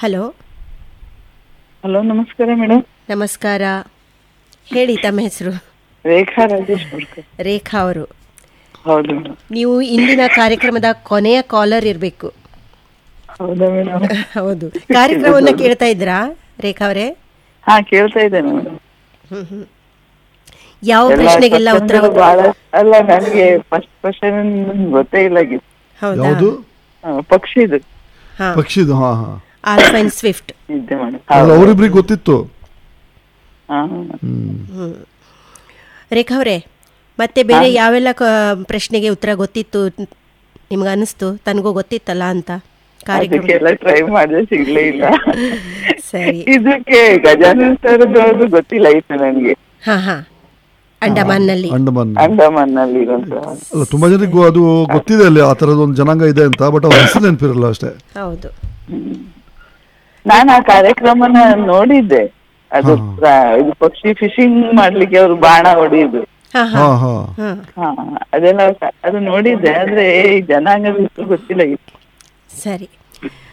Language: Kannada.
ಹಲೋ ಹಲೋ ನಮಸ್ಕಾರ ಮೇಡಮ್ ನಮಸ್ಕಾರ ಹೇಳಿ ತಮ್ಮ ಹೆಸರು ರೇಖಾ ರಾಜೇಶ್ ಬರ್ಕರ್ ರೇಖಾ ಅವರು ಹೌದು ಮೇಡಮ್ ನೀವು ಇಂದಿನ ಕಾರ್ಯಕ್ರಮದ ಕೊನೆಯ ಕಾಲರ್ ಇರಬೇಕು ಹೌದಾ ಮೇಡಮ್ ಹೌದು ಕಾರ್ಯಕ್ರಮವನ್ನು ಕೇಳ್ತಾ ಇದ್ರಾ ರೇಖಾ ಅವರೇ ಹಾ ಕೇಳ್ತಾ ಇದ್ದೇನೆ ಮೇಡಮ್ ಯಾವ ಪ್ರಶ್ನೆಗೆಲ್ಲ ಉತ್ತರ ಗೊತ್ತ- ಬಹಳ ಅಲ್ಲ ನನಗೆ ಫಸ್ಟ್ ಕ್ವಶನ್ ಗೊತ್ತೇ ಇಲ್ಲ ಗಿ- ಹೌದಾ ಯಾವುದು ಆ, ಪಕ್ಷಿದು ಹಾ ಪಕ್ಷಿದು ಹಾ ಹಾ ಆಲ್ಫೈನ್ ಸ್ವಿಫ್ಟ್ ಇದ್ದೆ ಮೇಡಮ್ ಅದು ಅವರಿಬ್ರಿಗೆ ಗೊತ್ತಿತ್ತು ಹಾ ಹ್ಮ್ ರೇಖಾ ಅವರೇ ಮತ್ತೆ ಬೇರೆ ಯಾವೆಲ್ಲ ಕ- ಪ್ರಶ್ನೆಗೆ ಉತ್ತರ ಗೊತ್ತಿತ್ತು ನಿಮ್ಗೆ ಅನಿಸ್ತು ತನಗೂ ಗೊತ್ತಿತ್ತಲ್ಲ ಅಂತ ಕಾರ್ಯಕ್ರಮ ಅದಕ್ಕೆಲ್ಲ ಟ್ರೈ ಮಾಡಿದ್ರೆ ಸಿಗ್ಲೇ ಇಲ್ಲ ಸರಿ ಇದಕ್ಕೆ ಗಜಾನನ್ ಸರ್ದು ಅದು ಗೊತ್ತಿಲ್ಲ ಇತ್ತು ನನಗೆ ಹಾ ಹಾ ಅಂಡಮಾನ್ನಲ್ಲಿ ಅಂಡಮಾನ್ ಅಂಡಮಾನ್ ನಲ್ಲಿ ಇರುವಂತ ಅಲ್ಲ ತುಂಬಾ ಜನಕ್ಕೆ ಗೊ- ಅದು ಗೊತ್ತಿದೆ ಅಲ್ಲಿ ಆ ತರದ ಒಂದು ಜನಾಂಗ ಇದೆ ಅಂತ ಬಟ್ ಅವ್ರ ಹೆಸರು ನೆನಪಿರಲ್ಲ ಅಷ್ಟೇ ಹೌದು ನಾನು ಆ ಕಾರ್ಯಕ್ರಮನ ನೋಡಿದ್ದೆ ಅದು ಪ್ರ- ಇದು ಪಕ್ಷಿ ಫಿಶಿಂಗ್ ಮಾಡ್ಲಿಕ್ಕೆ ಅವರು ಬಾಣ ಹೊಡೆಯುದು ಹಾ ಹಾ ಹಾ ಹಾ ಹಾ ಹಾ ಅದೆಲ್ಲ ಕ- ಅದು ನೋಡಿದ್ದೆ ಆದ್ರೆ ಈ ಜನಾಂಗದ ಹೆಸ್ರು ಗೊತ್ತಿಲ್ಲ ಇತ್ತು ಸರಿ